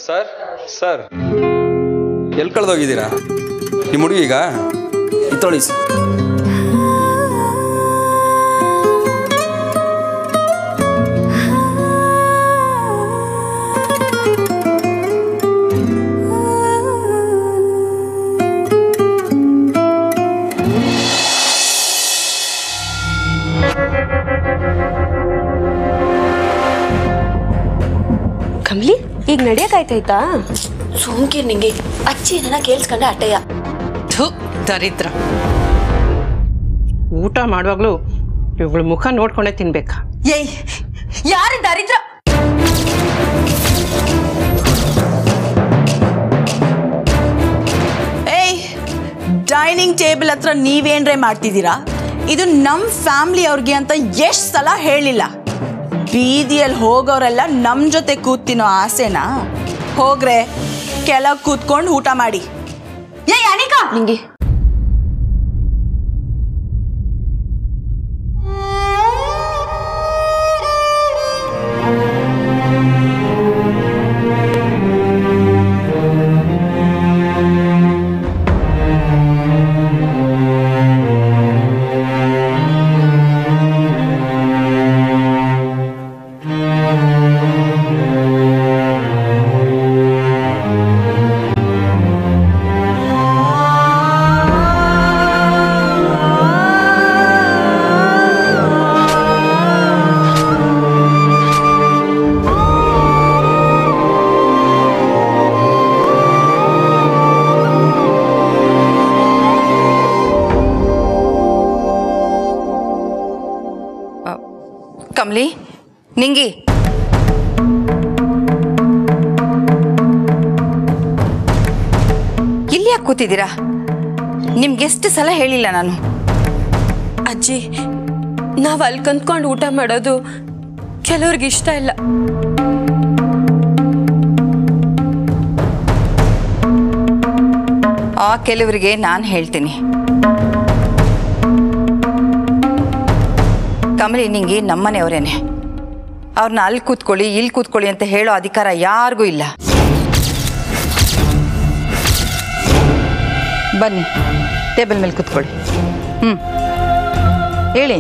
Sir sir ಎಲ್ಲಿ ಕಳೆದೋಗಿದ್ದೀರಾ ನಿಮ್ಮ ಹುಡುಗೀಗ ಇತ್ತೊಳಿ sir ಕಮ್ಲಿ ಈಗ ನಡೆಯಕ್ಕಾಯ್ತಾಯ್ತಾ ಸುಮ್ಕಿರ್ ನಿಂಗೆ ಅಚ್ಚಿ ನನ್ನ ಕೇಳಿಸ್ಕೊಂಡೆ ಅಟ್ಟಯ್ಯ ಥು ದರಿದ್ರ ಊಟ ಮಾಡುವಾಗಲೂ ಇವುಗಳ ಮುಖ ನೋಡ್ಕೊಂಡೇ ತಿನ್ಬೇಕಾ ಏಯ್ ಯಾರು ದರಿದ್ರ ಏಯ್ ಡೈನಿಂಗ್ ಟೇಬಲ್ ಹತ್ರ ನೀವೇನ್ರೆ ಮಾಡ್ತಿದ್ದೀರಾ ಇದು ನಮ್ಮ ಫ್ಯಾಮ್ಲಿ ಅವ್ರಿಗೆ ಅಂತ ಎಷ್ಟು ಸಲ ಹೇಳಿಲ್ಲ ಬೀದಿಯಲ್ಲಿ ಹೋಗೋರೆಲ್ಲ ನಮ್ಮ ಜೊತೆ ಕೂತಿನೋ ಆಸೆನಾ ಹೋಗ್ರೆ ಕೆಳಗೆ ಕೂತ್ಕೊಂಡು ಊಟ ಮಾಡಿ ಏಯ್ ಅನಿಕಾ ನಿಂಗೆ ಕಮ್ಲಿ ನಿಂಗಿ ಇಲ್ಲಿ ಯಾಕೆ ಕೂತಿದ್ದೀರಾ ನಿಮ್ಗೆ ಎಷ್ಟು ಸಲ ಹೇಳಿಲ್ಲ ನಾನು ಅಜ್ಜಿ ನಾವು ಅಲ್ಲಿ ಕಂತ್ಕೊಂಡು ಊಟ ಮಾಡೋದು ಕೆಲವ್ರಿಗೆ ಇಷ್ಟ ಇಲ್ಲ ಆ ಕೆಲವರಿಗೆ ನಾನು ಹೇಳ್ತೀನಿ ಕಮಲಿ ನಿಂಗೆ ನಮ್ಮನೆಯವರೇನೆ ಅವ್ರನ್ನ ಅಲ್ಲಿ ಕೂತ್ಕೊಳ್ಳಿ ಇಲ್ಲಿ ಕೂತ್ಕೊಳ್ಳಿ ಅಂತ ಹೇಳೋ ಅಧಿಕಾರ ಯಾರಿಗೂ ಇಲ್ಲ ಬನ್ನಿ ಟೇಬಲ್ ಮೇಲೆ ಕೂತ್ಕೊಳ್ಳಿ ಹ್ಞೂ ಹೇಳಿ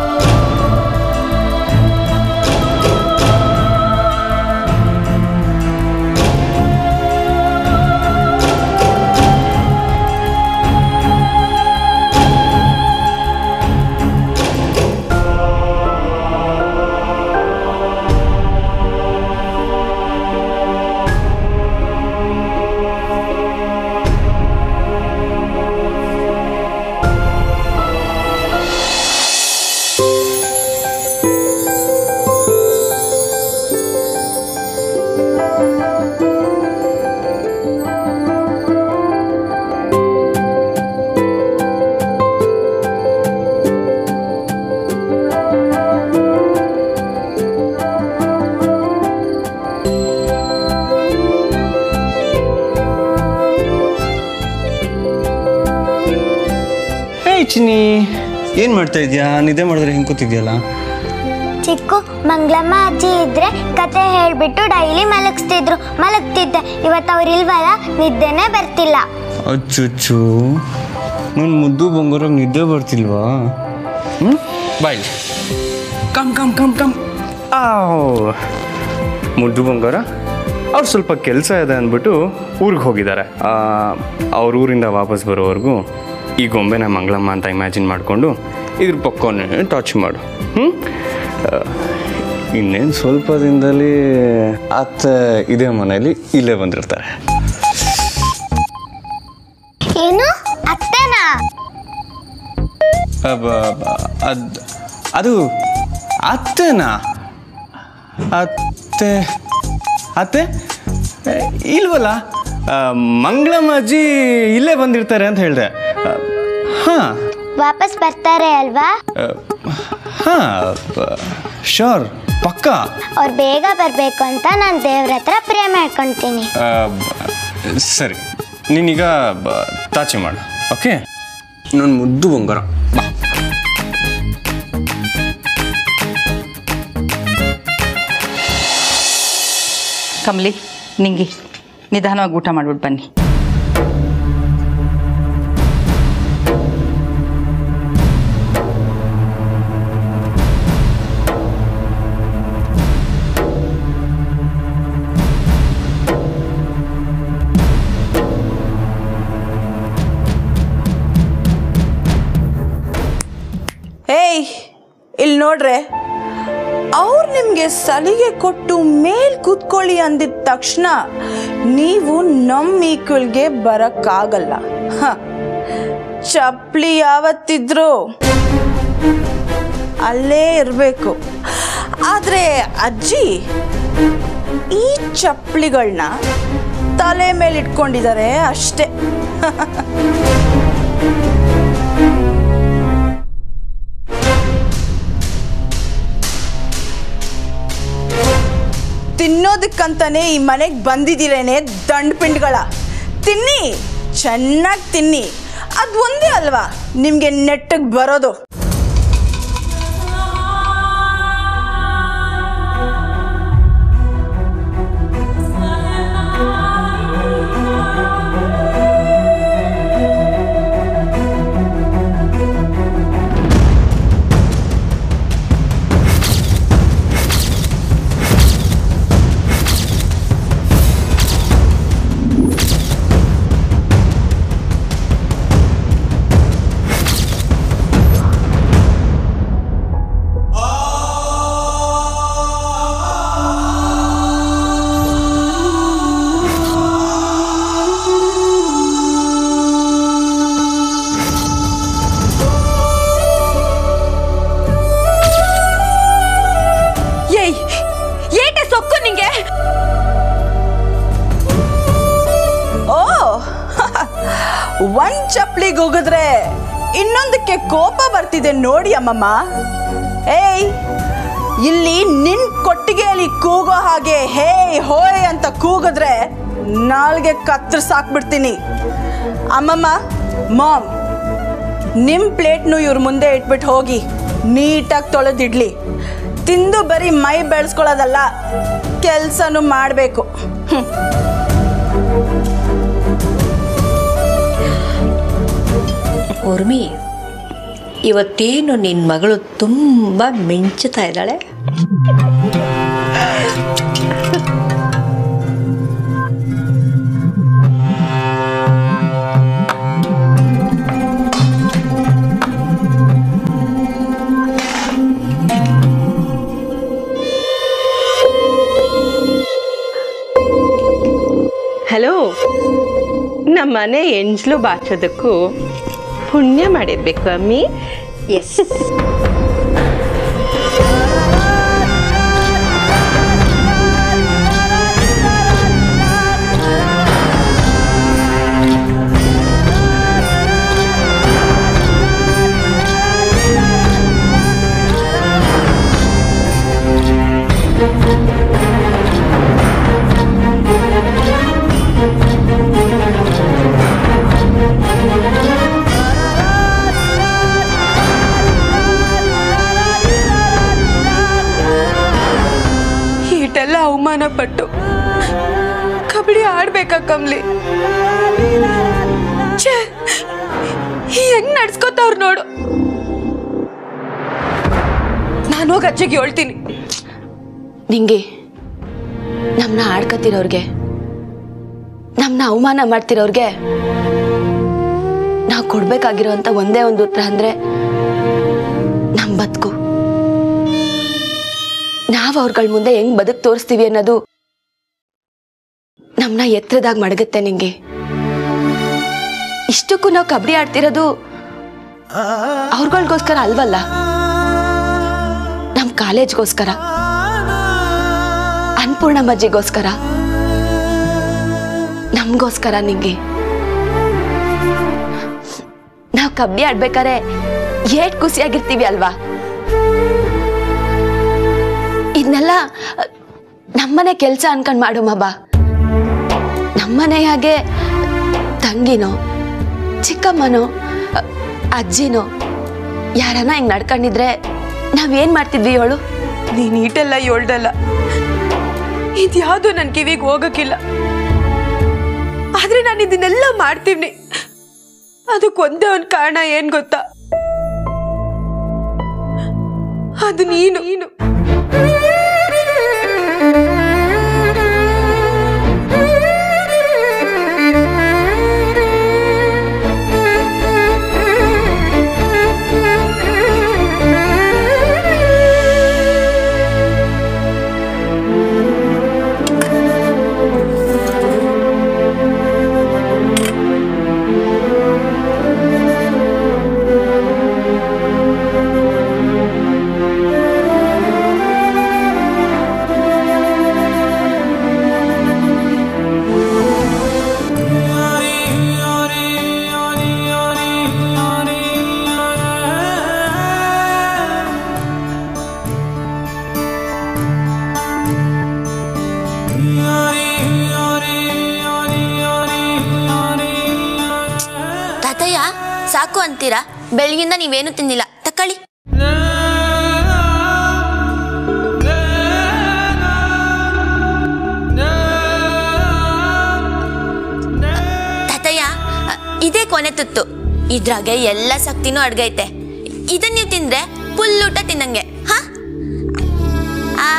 ಏಯ್ ಚಿನ್ನಿ ಏನು ಮಾಡ್ತಾ ಇದೀಯಾ ನಿದ್ದೆ ಮಾಡಿದ್ರೆ ಹಿಂಗೆ ಕೂತಿದ್ಯಲ್ಲ ಚಿಕ್ಕು ಮಂಗ್ಲಮ್ಮ ಅಜ್ಜಿ ಇದ್ರೆ ಕತೆ ಹೇಳ್ಬಿಟ್ಟು ಡೈಲಿ ಮಲಗಿಸ್ತಿದ್ರು ಮಲಗ್ತಿದ್ದೆ ಇವತ್ತು ಅವ್ರು ಇಲ್ವಲ್ಲ ನಿದ್ದೆನೇ ಬರ್ತಿಲ್ಲ ಅಚ್ಚುಚ್ಚು ನನ್ನ ಮುದ್ದು ಬಂಗಾರ ನಿದ್ದೆ ಬರ್ತಿಲ್ವಾ ಹ್ಞೂ boy come come come come ಆವ್ ಮುದ್ದು ಬಂಗಾರ ಅವ್ರು ಸ್ವಲ್ಪ ಕೆಲಸ ಇದೆ ಅಂದ್ಬಿಟ್ಟು ಊರಿಗೆ ಹೋಗಿದ್ದಾರೆ ಅವ್ರ ಊರಿಂದ ವಾಪಸ್ ಬರೋವರೆಗೂ ಈ ಗೊಂಬೆನ ಮಂಗಳಮ್ಮ ಅಂತ ಇಮ್ಯಾಜಿನ್ ಮಾಡಿಕೊಂಡು ಇದ್ರ ಪಕ್ಕನೇ ಟಚ್ ಮಾಡು ಹ್ಞೂ ಇನ್ನೇನು ಸ್ವಲ್ಪ ದಿನದಲ್ಲಿ ಅತ್ತೆ ಇದೇ ಮನೇಲಿ ಇಲ್ಲೇ ಬಂದಿರ್ತಾರೆ ಏನು ಅತ್ತೆನಾ ಅದ್ ಅದು ಅತ್ತೆನಾ ಅತ್ತೆ ಅತ್ತೆ ಏ, ಇಲ್ವಲ್ಲ ಆ, ಮಂಗಳಮ್ಮ ಅಜ್ಜಿ ಇಲ್ಲೇ ಬಂದಿರ್ತಾರೆ ಅಂತ ಹೇಳಿದೆ ಹಾಂ ವಾಪಸ್ ಬರ್ತಾರೆ ಅಲ್ವಾ ಹಾಂ ಶೋರ್ ಪಕ್ಕ ಅವ್ರು ಬೇಗ ಬರಬೇಕು ಅಂತ ನಾನು ದೇವ್ರ ಹತ್ರ ಪ್ರೇ ಮಾಡ್ಕೊತೀನಿ ಆ, ಬ- ಸರಿ ನೀನೀಗ ಬ- ತಾಚಿ ಮಾಡು ಓಕೆ ನನ್ನ ಮುದ್ದು ಬಂಗಾರ ಬಾ ಕಮಲಿ ನಿಂಗಿ ನಿಧಾನವಾಗಿ ಊಟ ಮಾಡ್ಬಿಟ್ಟು ಬನ್ನಿ ಏಯ್ ಇಲ್ಲಿ ನೋಡ್ರೆ ಅವ್ರು ನಿಮಗೆ ಸಲಿಗೆ ಕೊಟ್ಟು ಮೇಲ್ ಕೂತ್ಕೊಳ್ಳಿ ಅಂದಿದ ತಕ್ಷಣ ನೀವು ನಮ್ಮ ಈಕ್ವಲ್ಗೆ ಬರಕ್ಕಾಗಲ್ಲ ಹ. ಚಪ್ಲಿ ಯಾವತ್ತಿದ್ರು ಅಲ್ಲೇ ಇರಬೇಕು ಆದರೆ ಅಜ್ಜಿ ಈ ಚಪ್ಲಿಗಳನ್ನ ತಲೆ ಮೇಲೆ ಇಟ್ಕೊಂಡಿದ್ದಾರೆ ಅಷ್ಟೇ ತಿನ್ನೋದಕ್ಕಂತಾನೆ ಈ ಮನೆಗೆ ಬಂದಿದ್ದೀರೇನೆ ದಂಡ್ ಪಿಂಡ್ಗಳ ತಿನ್ನಿ ಚೆನ್ನಾಗಿ ತಿನ್ನಿ ಅದು ಒಂದೇ ಅಲ್ವಾ ನಿಮಗೆ ನೆಟ್ಟಗೆ ಬರೋದು ಏಯ್ ಏಟೆ ಸೊಕ್ಕು ನಿಂಗೆ ಓ ಒಂದ್ ಚಪ್ಲಿಗೆ ಹೋಗಿದ್ರೆ ಇನ್ನೊಂದಕ್ಕೆ ಕೋಪ ಬರ್ತಿದೆ ನೋಡಿ ಅಮ್ಮಮ್ಮ ಏಯ್ ಇಲ್ಲಿ ನಿನ್ ಕೊಟ್ಟಿಗೆಯಲ್ಲಿ ಕೂಗೋ ಹಾಗೆ ಹೇ ಹೋಯ್ ಅಂತ ಕೂಗಿದ್ರೆ ನಾಲ್ಗೆ ಕತ್ತರಿಸಾಕ್ಬಿಡ್ತೀನಿ ಅಮ್ಮಮ್ಮ ಮಾಮ್ ನಿಮ್ಮ ಪ್ಲೇಟ್ನು ಇವ್ರ ಮುಂದೆ ಇಟ್ಬಿಟ್ಟು ಹೋಗಿ ನೀಟಾಗಿ ತೊಳೆದಿಡ್ಲಿ ತಿಂದು ಬರೀ ಮೈ ಬೆಳೆಸ್ಕೊಳ್ಳೋದಲ್ಲ ಕೆಲಸನೂ ಮಾಡಬೇಕು ಹ್ಞೂ ಉರ್ಮಿ ಇವತ್ತೇನು ನಿನ್ನ ಮಗಳು ತುಂಬ ಮಿಂಚುತ್ತಾ ಇದ್ದಾಳೆ ಹಲೋ ನಮ್ಮ ಮನೆ ಎಂಜ್ಲು ಬಾಚೋದಕ್ಕೂ ಪುಣ್ಯ ಮಾಡಿರ್ಬೇಕು ಅಮ್ಮಿ ಎಸ್ ಈಟೆಲ್ಲ ಅವಮಾನ ಪಟ್ಟು ಕಬಡ್ಡಿ ಆಡ್ಬೇಕಾ ಕಮ್ಲಿ ಛೇ ಹೆಂಗ್ ನಡ್ಸ್ಕೊತವ್ರು ನೋಡು ನಾನು ಹೋಗಿ ಅಜ್ಜಿಗೆ ಹೇಳ್ತೀನಿ ನಿಂಗೆ ನಮ್ಮನ್ನ ಆಡ್ಕತ್ತಿರೋರ್ಗೆ ನಮ್ಮನ್ನ ಅವಮಾನ ಮಾಡ್ತಿರೋರ್ಗೆ ನಾವು ಕೊಡ್ಬೇಕಾಗಿರೋಂಥ ಒಂದೇ ಒಂದು ಉತ್ತರ ಅಂದ್ರೆ ನಮ್ಮ ಬದುಕು ನಾವು ಅವ್ರಗಳ ಮುಂದೆ ಹೆಂಗ್ ಬದುಕು ತೋರಿಸ್ತೀವಿ ಅನ್ನೋದು ನಮ್ಮನ್ನ ಎತ್ತರದಾಗ ಮಡಗುತ್ತೆ ನಿಂಗೆ ಇಷ್ಟಕ್ಕೂ ನಾವು ಕಬಡ್ಡಿ ಆಡ್ತಿರೋದು ಅವ್ರಗಳಿಗೋಸ್ಕರ ಅಲ್ವಲ್ಲ ನಮ್ಮ ಕಾಲೇಜ್ಗೋಸ್ಕರ ಅನ್ಪೂರ್ಣಮ್ಮಜ್ಜಿಗೋಸ್ಕರ ನಮಗೋಸ್ಕರ ನಿಂಗೆ ನಾವು ಕಬಡ್ಡಿ ಆಡ್ಬೇಕಾರೆ ಏಟ್ ಖುಷಿಯಾಗಿರ್ತೀವಿ ಅಲ್ವಾ ಇದನ್ನೆಲ್ಲ ನಮ್ಮನೆ ಕೆಲಸ ಅನ್ಕೊಂಡ್ ಮಾಡು ಮಬ್ಬ ನಮ್ಮನೆ ಹಾಗೆ ತಂಗಿನೋ ಚಿಕ್ಕಮ್ಮನೋ ಅ- ಅಜ್ಜಿನೋ ಯಾರನ್ನ ಹಿಂಗ್ ನಡ್ಕೊಂಡಿದ್ರೆ ನಾವೇನ್ ಮಾಡ್ತಿದ್ವಿ ಹೇಳು ನೀನ್ ಈಟೆಲ್ಲ ಹೇಳ್ದಲ್ಲ ಇದ್ಯಾವುದು ನನ್ನ ಕಿವಿಗೆ ಹೋಗಕ್ಕಿಲ್ಲ ಆದ್ರೆ ನಾನು ಇದನ್ನೆಲ್ಲ ಮಾಡ್ತೀನಿ ಅದಕ್ಕೊಂದೇ ಒಂದು ಕಾರಣ ಏನ್ ಗೊತ್ತಾ ಅದು ನೀನು ನೀನು ತಾತಯ್ಯ ಸಾಕು ಅಂತೀರಾ ಬೆಳಗಿಂದ ನೀವೇನು ತಿಂದಿಲ್ಲ ತಕೊಳ್ಳಿ ತಾತಯ್ಯ ಅ, ಇದೇ ಕೊನೆ ತುತ್ತು ಇದ್ರಾಗೆ ಎಲ್ಲ ಶಕ್ತಿನೂ ಅಡ್ಗೈತೆ ಇದನ್ನ ನೀವು ತಿಂದ್ರೆ ಫುಲ್ ಊಟ ತಿನ್ನಂಗೆ ಹಾ ಆ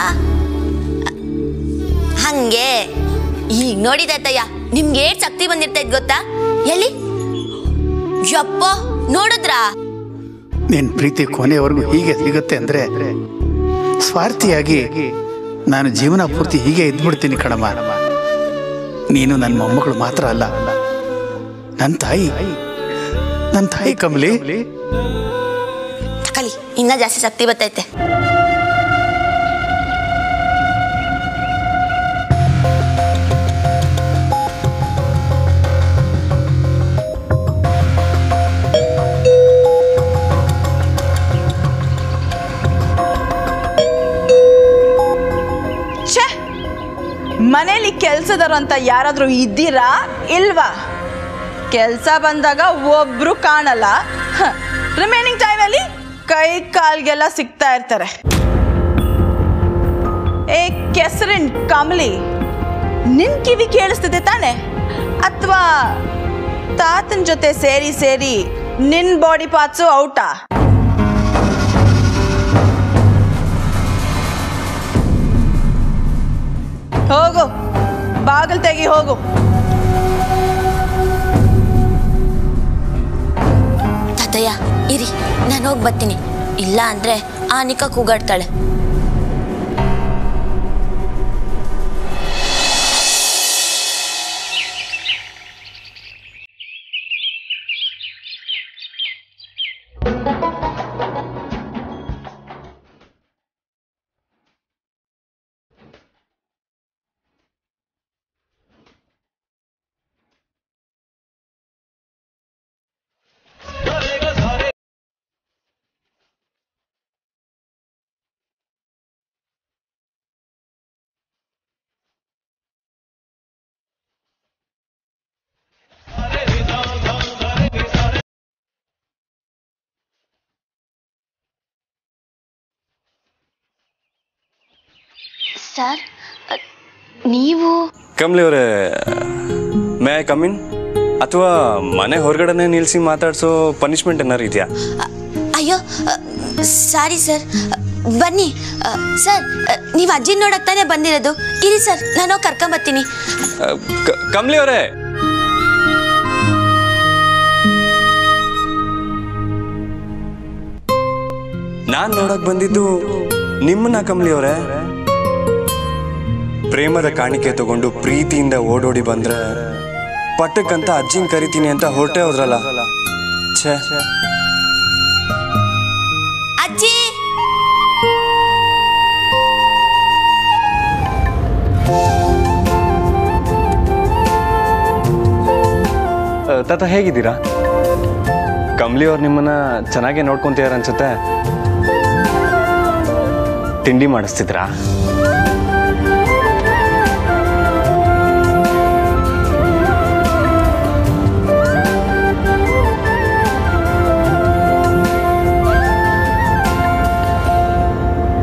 ಹಂಗೆ ಈಗ ನೋಡಿ ತಾತಯ್ಯ ನಿಮ್ಗೆ ಏಟ್ ಶಕ್ತಿ ಬಂದಿರ್ತೈತ್ ಗೊತ್ತಾ ಎಲ್ಲಿ ಯಪ್ಪ ನೋಡಿದ್ರಾ ನಿನ್ನ ಪ್ರೀತಿ ಕೊನೆಯವರೆಗೂ ಹೀಗೆ ಸಿಗುತ್ತೆ ಅಂದರೆ ಸ್ವಾರ್ಥಿಯಾಗಿ ನಾನು ಜೀವನ ಪೂರ್ತಿ ಹೀಗೆ ಇದ್ಬಿಡ್ತೀನಿ ಕಣಮ್ಮ ನೀನು ನನ್ನ ಮೊಮ್ಮಗಳು ಮಾತ್ರ ಅಲ್ಲ ನನ್ನ ತಾಯಿ ನನ್ನ ತಾಯಿ ಕಮಲಿ ತಕೊಳ್ಳಿ ಇನ್ನ ಜಾಸ್ತಿ ಶಕ್ತಿ ಬರ್ತೈತೆ ಛೇ ಮನೇಲಿ ಕೆಲ್ಸದವ್ರು ಅಂತ ಯಾರಾದ್ರೂ ಇದ್ದೀರಾ ಇಲ್ವಾ ಕೆಲಸ ಬಂದಾಗ ಒಬ್ರು ಕಾಣಲ್ಲ ರಿಮೈನಿಂಗ್ ಟೈಮಲ್ಲಿ ಕೈ ಕಾಲ್ಗೆಲ್ಲ ಸಿಗ್ತಾ ಇರ್ತಾರೆ ಏ ಕೆಸರಿನ್ ಕಮಲಿ ನಿನ್ ಕಿವಿ ಕೇಳಿಸ್ತಿದೆ ತಾನೆ ಅಥವಾ ತಾತನ ಜೊತೆ ಸೇರಿ ಸೇರಿ ನಿನ್ ಬಾಡಿ ಪಾರ್ಟ್ಸು ಔಟಾ ಹೋಗು ಬಾಗಿಲು ತೆಗಿ ಹೋಗು ತಾತಯ್ಯ ಇರಿ ನಾನು ಹೋಗಿ ಬರ್ತೀನಿ ಇಲ್ಲ ಅಂದ್ರೆ ಆನಿಕ ಕೂಗಾಡ್ತಾಳೆ ಸರ್ ನೀವು ಕಮ್ಲಿ ಅವರೇ ಮೇ ಐ ಕಮಿನ್ ಅಥವಾ ಮನೆ ಹೊರಗಡೆನೆ ನಿಲ್ಲಿಸಿ ಮಾತಾಡ್ಸೋ ಪನಿಷ್ಮೆಂಟ್ ಏನಾರು ಇದೆಯಾ ಅಯ್ಯೋ ಸಾರಿ ಸರ್ ಬನ್ನಿ ಅ, ಸರ್ ಅ, ನೀವು ಅಜ್ಜಿ ನೋಡಕ್ ತಾನೇ ಬಂದಿರೋದು ಇರಿ ಸರ್ ನಾನು ಕರ್ಕೊಂಬರ್ತೀನಿ ಕಮ್ಲಿ ಅವರೇ ನಾನ್ ನೋಡಕ್ ಬಂದಿದ್ದು ನಿಮ್ಮನ್ನ ಕಮ್ಲಿ ಅವರೇ ಪ್ರೇಮದ ಕಾಣಿಕೆ ತಗೊಂಡು ಪ್ರೀತಿಯಿಂದ ಓಡೋಡಿ ಬಂದ್ರೆ ಪಟ್ಟಕ್ಕಂತ ಅಜ್ಜಿನ್ ಕರಿತೀನಿ ಅಂತ ಹೊರಟೆ ಹೋದ್ರಲ್ಲ ಛೇ ಅಜ್ಜಿ ತಾತ ಹೇಗಿದ್ದೀರಾ ಕಮ್ಲಿ ಅವ್ರು ನಿಮ್ಮನ್ನ ಚೆನ್ನಾಗೇ ನೋಡ್ಕೊಂತಿದಾರ ಅನ್ಸುತ್ತೆ ತಿಂಡಿ ಮಾಡಿಸ್ತಿದ್ರಾ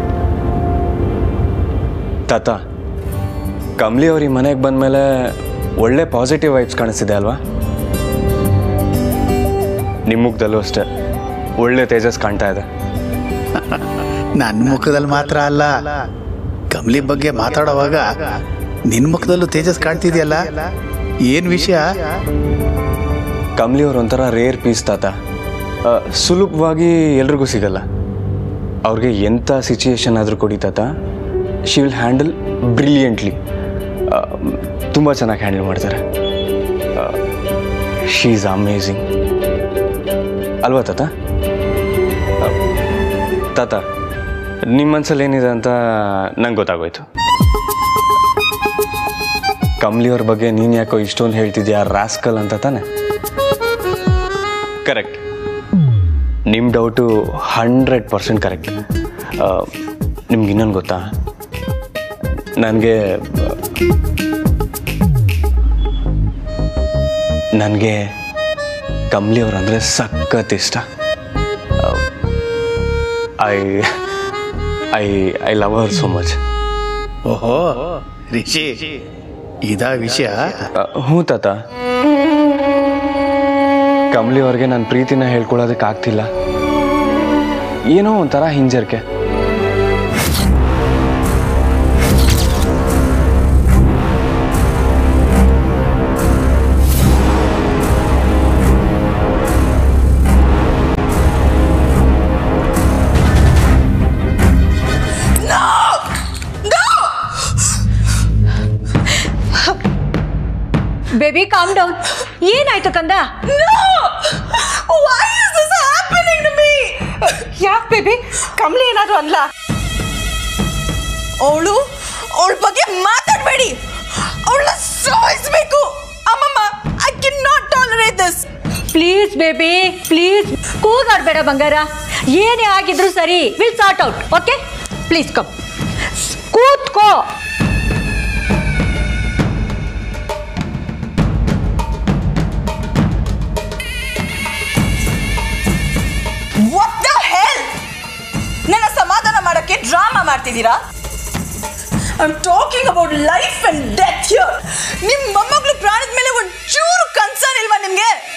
ತಾತ ಕಮ್ಲಿ ಅವ್ರ ಈ ಮನೆಗೆ ಬಂದಮೇಲೆ ಒಳ್ಳೆ ಪಾಸಿಟಿವ್ ವೈಬ್ಸ್ ಕಾಣಿಸ್ತಿದೆ ಅಲ್ವಾ ನಿಮ್ಮ ಮುಖದಲ್ಲೂ ಅಷ್ಟೇ ಒಳ್ಳೆ ತೇಜಸ್ ಕಾಣ್ತಾ ಇದೆ ನನ್ನ ಮುಖದಲ್ಲಿ ಮಾತ್ರ ಅಲ್ಲ ಕಮಲಿ ಬಗ್ಗೆ ಮಾತಾಡೋವಾಗ ನಿನ್ನ ಮುಖದಲ್ಲೂ ತೇಜಸ್ ಕಾಣ್ತಿದೆಯಲ್ಲ ಏನು ವಿಷಯ ಕಮ್ಲಿ ಅವ್ರು ಒಂಥರ ರೇರ್ ಪೀಸ್ ತಾತ ಆ, ಸುಲಭವಾಗಿ ಎಲ್ರಿಗೂ ಸಿಗಲ್ಲ ಅವ್ರಿಗೆ ಎಂಥ ಸಿಚುಯೇಷನ್ ಆದರೂ ಕೊಡಿ ತಾತ ಶಿ ವಿಲ್ ಹ್ಯಾಂಡಲ್ ಬ್ರಿಲಿಯಂಟ್ಲಿ ತುಂಬ ಚೆನ್ನಾಗಿ ಹ್ಯಾಂಡಲ್ ಮಾಡ್ತಾರೆ ಶೀ ಈಸ್ ಅಮೇಝಿಂಗ್ ಅಲ್ವಾ ತಾತ ಆ, ತಾತ ನಿಮ್ಮ ಮನ್ಸಲ್ಲಿ ಏನಿದೆ ಅಂತ ನಂಗೆ ಗೊತ್ತಾಗೋಯ್ತು ಕಮ್ಲಿಯವ್ರ ಬಗ್ಗೆ ನೀನು ಯಾಕೋ ಇಷ್ಟೊಂದು ಹೇಳ್ತಿದ್ಯಾ ರಾಸ್ಕಲ್ ಅಂತ ತಾನೆ ಕರೆಕ್ಟ್ ನಿಮ್ಮ ಡೌಟು ಹಂಡ್ರೆಡ್ ಪರ್ಸೆಂಟ್ ಕರೆಕ್ಟ್ ನಿಮ್ಗೆ ಇನ್ನೊಂದು ಗೊತ್ತಾ ನನಗೆ ನನಗೆ ಕಮ್ಲಿ ಅವ್ರು ಅಂದರೆ ಸಖತ್ ಇಷ್ಟ ಐ ಐ ಐ ಲವ್ ಅವರ್ ಸೋ ಮಚ್ ಓಹೋ ರಿಷಿ ಇದಾ ವಿಷಯ ಹ್ಞೂ ತಾತ ಕಮಲಿ ಅವ್ರಿಗೆ ನನ್ನ ಪ್ರೀತಿನ ಹೇಳ್ಕೊಳ್ಳೋದಕ್ಕೆ ಆಗ್ತಿಲ್ಲ ಏನೋ ಒಂಥರ ಹಿಂಜರಿಕೆ ಬೇಬಿ ಕಾಮ್ ಡೌನ್ ಏನಾಯ್ತು ಕಂದ ಯಾಕೆ ಬೇಬಿ ಕಮಲಿ ಏನಾದ್ರು ಅಲ್ಲ ಅವಳು ಅವಳ ಬಗ್ಗೆ ಮಾತಾಡಬೇಡಿ ಅವಳ ಸಾಯಿಸ್ಬೇಕು ಅಮ್ಮಮ್ಮ I can not tolerate this please baby please ಕೂಗಾಡ್ಬೇಡ ಬಂಗಾರ ಏನೇ ಆಗಿದ್ರು ಸರಿ will sort out okay please come ಕೂತ್ಕೋ ವಾಟ್ ದ ಹೆಲ್ ನನ್ನ ಸಮಾಧಾನ ಮಾಡಕ್ಕೆ ಡ್ರಾಮಾ ಮಾಡ್ತಿದ್ದೀರಾ I am talking about life and death here ನಿಮ್ಮ ಮೊಮ್ಮಗಳು ಪ್ರಾಣದ ಮೇಲೆ ಒಂದು ಚೂರು ಕನ್ಸರ್ನ್ ಇಲ್ವಾ ನಿಮಗೆ